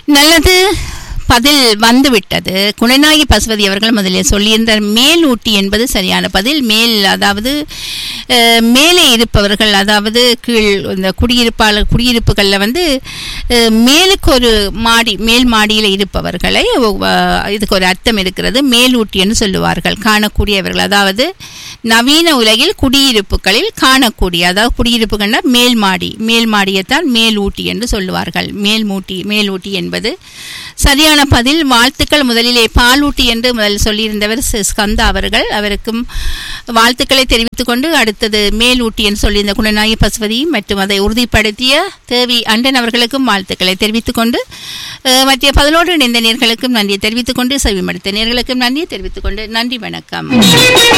நல்லது பதில் வந்துவிட்டது குணநாயகி பசுபதி அவர்கள் முதலில் சொல்லியிருந்தார் மேல் ஊட்டி என்பது சரியான பதில் மேல் அதாவது அஹ், மேலே இருப்பவர்கள் அதாவது கீழ் இந்த குடியிருப்பாளர் குடியிருப்புகளில் வந்து அஹ், மேலுக்கு ஒரு மாடி மேல் மாடியில் இருப்பவர்களை அஹ், இதுக்கு ஒரு அர்த்தம் இருக்கிறது மேல் ஊட்டி என்று சொல்லுவார்கள் காணக்கூடியவர்கள் அதாவது நவீன உலகில் குடியிருப்புகளில் காணக்கூடிய அதாவது குடியிருப்புகள்னா மேல் மாடி மேல் மாடியைத்தான் மேல் ஊட்டி என்று சொல்லுவார்கள் மேல் மூட்டி மேல் ஊட்டி என்பது சரியான பதில் வாழ்த்துக்கள் முதலிலே பாலூட்டி என்று முதலில் சொல்லியிருந்தவர் சி- ஸ்கந்தா அவர்கள் அவருக்கும் வாழ்த்துக்களை தெரிவித்துக் கொண்டு அடுத்தது மேலூட்டி என்று சொல்லியிருந்த குணநாயகி பசுபதி மற்றும் அதை உறுதிப்படுத்திய தேவி அண்டன் அவர்களுக்கும் வாழ்த்துக்களை தெரிவித்துக் கொண்டு அஹ், மற்ற பதினோடு இணைந்த நேர்களுக்கும் நன்றியை தெரிவித்துக் கொண்டு செவிமடுத்த நேர்களுக்கும் நன்றியை தெரிவித்துக் கொண்டு நன்றி வணக்கம்